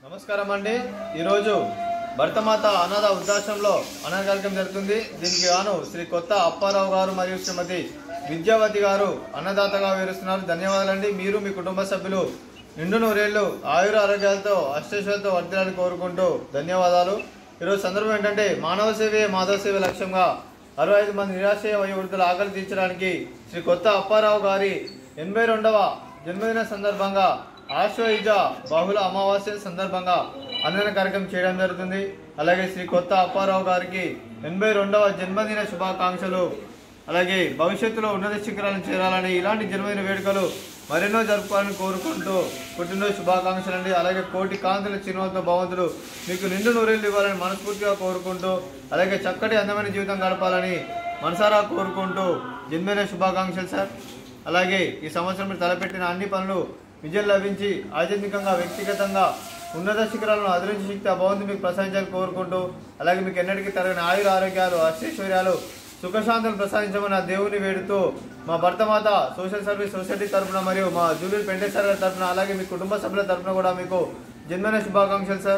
నమస్కారం అండి ఈరోజు భర్తమాత అనాథ వృద్ధాశ్రమంలో అనాథ కార్యక్రమం జరుగుతుంది దీనికి గాను శ్రీ కొత్త అప్పారావు గారు మరియు శ్రీమతి విద్యావతి గారు అన్నదాతగా వివరిస్తున్నారు ధన్యవాదాలండి మీరు మీ కుటుంబ సభ్యులు నిండు నూరేళ్లు ఆయుర ఆరోగ్యాలతో అష్టేశ్వరతో వర్ధిల్లాలని కోరుకుంటూ ధన్యవాదాలు ఈరోజు సందర్భం ఏంటంటే మానవ సేవే మాధవ సేవ లక్ష్యంగా అరవై ఐదు మంది నిరాశ్రయ వయోవృద్ధుల ఆకలి తీర్చడానికి శ్రీ కొత్త అప్పారావు గారి ఎనభై రెండవ జన్మదిన సందర్భంగా ఆశ్వయుజ బహుళ అమావాస్య సందర్భంగా అన్నదాన కార్యక్రమం చేయడం జరుగుతుంది అలాగే శ్రీ కొత్త అప్పారావు గారికి ఎనభై రెండవ జన్మదిన శుభాకాంక్షలు అలాగే భవిష్యత్తులో ఉన్నత శిఖరాలను చేరాలని ఇలాంటి జన్మదిన వేడుకలు మరెన్నో జరుపుకోవాలని కోరుకుంటూ పుట్టినరోజు శుభాకాంక్షలు అండి అలాగే కోటి కాంతుల చిరునవ్వుతో భగవంతుడు మీకు నిండు నూరేళ్ళు ఇవ్వాలని మనస్ఫూర్తిగా కోరుకుంటూ అలాగే చక్కటి అందమైన జీవితం గడపాలని మనసారా కోరుకుంటూ జన్మదిన శుభాకాంక్షలు సార్ అలాగే ఈ సంవత్సరం మీరు తలపెట్టిన అన్ని పనులు విజయం లభించి ఆధ్యాత్మికంగా వ్యక్తిగతంగా ఉన్నత శిఖరాలను అధిరించి శక్తి ఆ భగవంతుడు మీకు ప్రసాదించాలని కోరుకుంటూ అలాగే మీకు ఎన్నటికీ తరగని ఆయుర ఆరోగ్యాలు అష్టైశ్వర్యాలు సుఖశాంతులు ప్రసాదించమని ఆ దేవుని వేడుతూ మా భర్తమాత సోషల్ సర్వీస్ సొసైటీ తరఫున మరియు మా జూలూరు పెంటేశ్వర గారి తరఫున అలాగే మీ కుటుంబ సభ్యుల తరఫున కూడా మీకు జన్మదిన శుభాకాంక్షలు సార్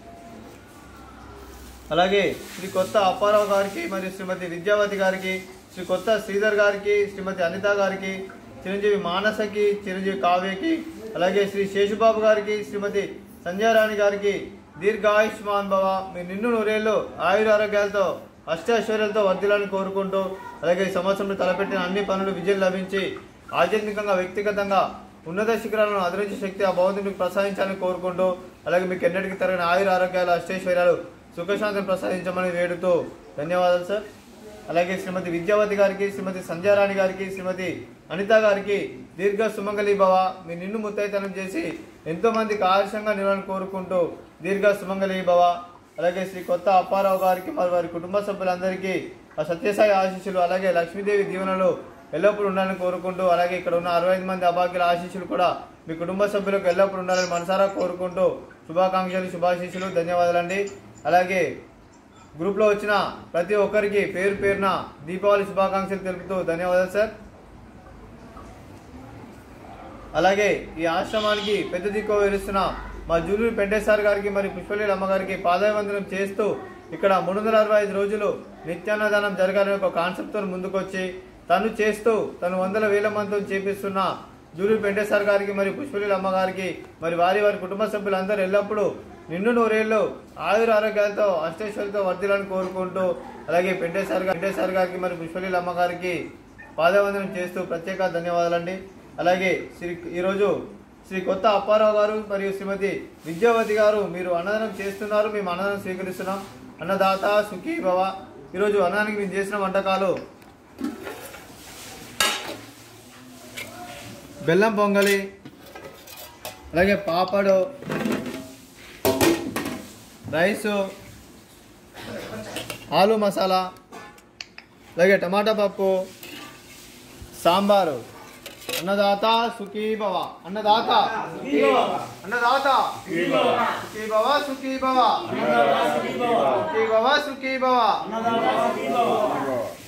అలాగే శ్రీ కొత్త అప్పారావు గారికి మరియు శ్రీమతి విద్యావతి గారికి శ్రీ కొత్త శ్రీధర్ గారికి శ్రీమతి అనిత గారికి చిరంజీవి మానసకి చిరంజీవి కావ్యకి అలాగే శ్రీ శేషుబాబు గారికి శ్రీమతి సంధ్యారాణి గారికి దీర్ఘ ఆయుష్మాన్ భవ మీ నిన్ను నూరేళ్ళు ఆయుర ఆరోగ్యాలతో అష్టైశ్వర్యాలతో వర్ధిల్లాలని కోరుకుంటూ అలాగే ఈ సంవత్సరంలో తలపెట్టిన అన్ని పనులు విజయం లభించి ఆధ్యాత్మికంగా వ్యక్తిగతంగా ఉన్నత శిఖరాలను అధిరించే శక్తి ఆ భగవంతుడు మీకు ప్రసాదించాలని కోరుకుంటూ అలాగే మీకు ఎన్నటికీ తరగని ఆయుర ఆరోగ్యాలు అష్టైశ్వర్యాలు సుఖశాంతిని ప్రసాదించమని వేడుతూ ధన్యవాదాలు సార్ అలాగే శ్రీమతి విద్యావతి గారికి శ్రీమతి సంధ్యారాణి గారికి శ్రీమతి అనిత గారికి దీర్ఘ సుమంగళి భవ మీ నిన్ను ముత్తైతనం చేసి ఎంతో మందికి ఆదర్శంగా నిలవాలని కోరుకుంటూ దీర్ఘ సుమంగళి భవ అలాగే శ్రీ కొత్త అప్పారావు గారికి మరి వారి కుటుంబ సభ్యులందరికీ ఆ సత్యసాయి ఆశీస్సులు అలాగే లక్ష్మీదేవి దీవెనలు ఎల్లప్పుడూ ఉండాలని కోరుకుంటూ అలాగే ఇక్కడ ఉన్న అరవై ఐదు మంది అభాగ్యుల ఆశీస్సులు కూడా మీ కుటుంబ సభ్యులకు ఎల్లప్పుడూ ఉండాలని మనసారా కోరుకుంటూ శుభాకాంక్షలు శుభాశీస్సులు ధన్యవాదాలండి అలాగే గ్రూప్లో వచ్చిన ప్రతి ఒక్కరికి పేరు పేరున దీపావళి శుభాకాంక్షలు తెలుపుతూ ధన్యవాదాలు సార్ అలాగే ఈ ఆశ్రమానికి పెద్ద దిక్కు విరుస్తున్న మా జూలూరు పెంటేశ్వర్ గారికి మరి పుష్పలీల అమ్మగారికి పాదాభివందనం చేస్తూ ఇక్కడ మూడు వందల అరవై ఐదు రోజులు నిత్యాన్నదానం జరగాలని ఒక కాన్సెప్ట్తో ముందుకొచ్చి తను చేస్తూ తను వందల వేల మందితో చేపిస్తున్న జూలూరు పెంటేశ్వర్ గారికి మరి పుష్పలీల అమ్మగారికి మరి వారి వారి కుటుంబ సభ్యులందరూ ఎల్లప్పుడూ నిన్ను నూరేళ్ళు ఆయుర ఆరోగ్యాలతో అష్టేశ్వరితో వర్ధిల్లాలని కోరుకుంటూ అలాగే పెంటేశ్వర్ గారి పెంటేశ్వర్ గారికి మరి పుష్పలీల అమ్మగారికి పాదవందనం చేస్తూ ప్రత్యేక ధన్యవాదాలండి అలాగే శ్రీ ఈరోజు శ్రీ కొత్త అప్పారావు గారు మరియు శ్రీమతి విద్యావతి గారు మీరు అన్నదానం చేస్తున్నారు మేము అన్నదానం స్వీకరిస్తున్నాం అన్నదాత సుఖీ భవ ఈరోజు అన్నానికి మేము చేసిన వంటకాలు బెల్లం పొంగలి అలాగే పాపడు రైసు ఆలు మసాలా అలాగే టమాటా పప్పు సాంబారు అన్నదాత సుఖీ భవ అన్నదాత అన్నదాత సుఖీ భవ సుఖీ భవ సుఖీ భవ సుఖీ భవ